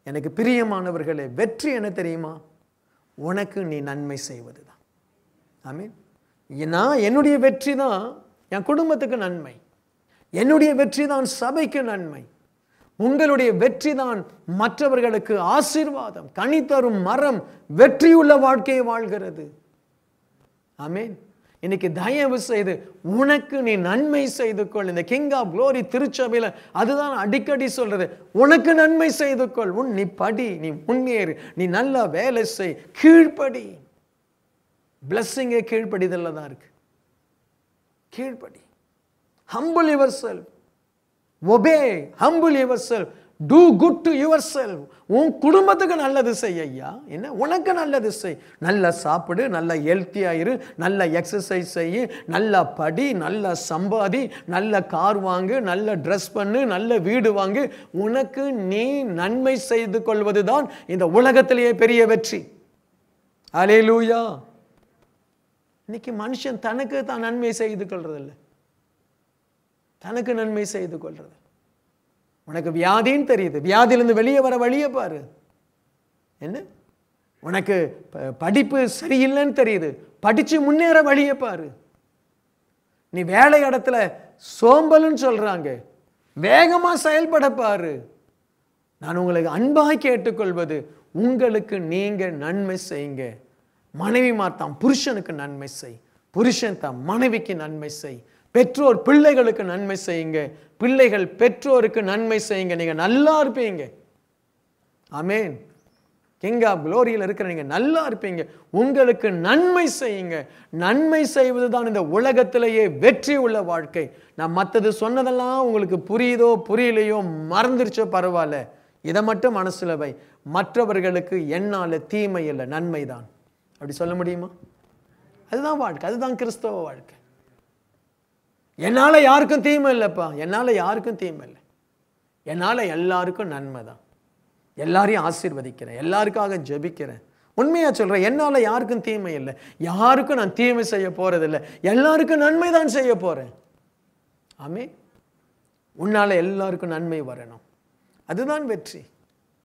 எனக்கு பிரியமானவர்களே வெற்றி என்ன தெரியுமா உனக்கு நீ நன்மை செய்வது தான் ஆமீன் நான் என்னுடைய வெற்றி தான் என் குடும்பத்துக்கு நன்மை என்னுடைய வெற்றி தான் சபைக்கு நன்மை உங்களுடைய வெற்றி தான் மற்றவர்களுக்கு ஆசீர்வாதம் கனி தரும் மரம் வெற்றியுள்ள வாழ்க்கையை வாழ்கிறது ஆமீன் இன்னைக்கு தயவு செய்து உனக்கு நீ நன்மை செய்து கொள் இந்த கிங் ஆஃப் க்ளோரி திருச்சபையில் அதுதான் அடிக்கடி சொல்றது உனக்கு நன்மை செய்து கொள் உன் நீ படி நீ முன்னேறு நீ நல்லா வேலை செய் கீழ்ப்படி பிளஸ்ஸிங்கே கீழ்ப்படிதல்ல தான் இருக்கு கீழ்ப்படி humble yourself obey humble yourself do good to yourself உன் குடும்பத்துக்கு நல்லது செய் ஐயா என்ன உனக்கு நல்லது செய் நல்லா சாப்பிடு நல்லா ஹெல்த்தியாக இரு நல்ல எக்ஸசைஸ் செய் நல்லா படி நல்லா சம்பாதி நல்ல கார் வாங்கு நல்ல ட்ரெஸ் பண்ணு நல்ல வீடு வாங்கு உனக்கு நீ நன்மை செய்து கொள்வது தான் இந்த உலகத்திலேயே பெரிய வெற்றி அலேலூயா இன்னைக்கு மனுஷன் தனக்கு தான் நன்மை செய்து கொள்றதில்ல தனக்கு நன்மை செய்து கொள்றது உனக்கு வியாதின்னு தெரியுது வியாதியிலிருந்து வெளியே வர வழியை பாரு என்ன உனக்கு ப- படிப்பு சரியில்லைன்னு தெரியுது படிச்சு முன்னேற வழியை பாரு நீ வேலை இடத்துல சோம்பல்னு சொல்றாங்க வேகமா செயல்பட பாரு நான் உங்களுக்கு அன்பாய் கேட்டுக்கொள்வது உங்களுக்கு நீங்க நன்மை செய்யுங்க மனைவி மாத்தாம் புருஷனுக்கு நன்மை செய் புருஷன் தாம் மனைவிக்கு நன்மை செய் பெற்றோர் பிள்ளைகளுக்கு நன்மை செய்யுங்க பிள்ளைகள் பெற்றோருக்கு நன்மை செய்யுங்க நீங்க நல்லா இருப்பீங்க ஆமென் கிங் ஆஃப் குளோரியில் இருக்கிற நீங்க நல்லா இருப்பீங்க உங்களுக்கு நன்மை செய்யுங்க நன்மை செய்வது தான் இந்த உலகத்திலேயே வெற்றி உள்ள வாழ்க்கை நான் மற்றது சொன்னதெல்லாம் உங்களுக்கு புரியுதோ புரியலையோ மறந்துருச்சோ பரவாயில்ல இதை மட்டும் மனசுல வை மற்றவர்களுக்கு என்னால தீமை இல்லை நன்மை தான் அப்படி சொல்ல முடியுமா அதுதான் வாழ்க்கை அதுதான் கிறிஸ்தவ வாழ்க்கை என்னால யாருக்கும் தீமை இல்லைப்பா என்னால யாருக்கும் தீமை இல்லை என்னால எல்லாருக்கும் நன்மை தான் எல்லாரையும் ஆசீர்வதிக்கிறேன் எல்லாருக்காக ஜெபிக்கிறேன் உண்மையா சொல்றேன் என்னால யாருக்கும் தீமை இல்லை யாருக்கும் நான் தீமை செய்ய போறதில்லை எல்லாருக்கும் நன்மை தான் செய்ய போறேன் ஆமே உன்னால எல்லாருக்கும் நன்மை வரணும் அதுதான் வெற்றி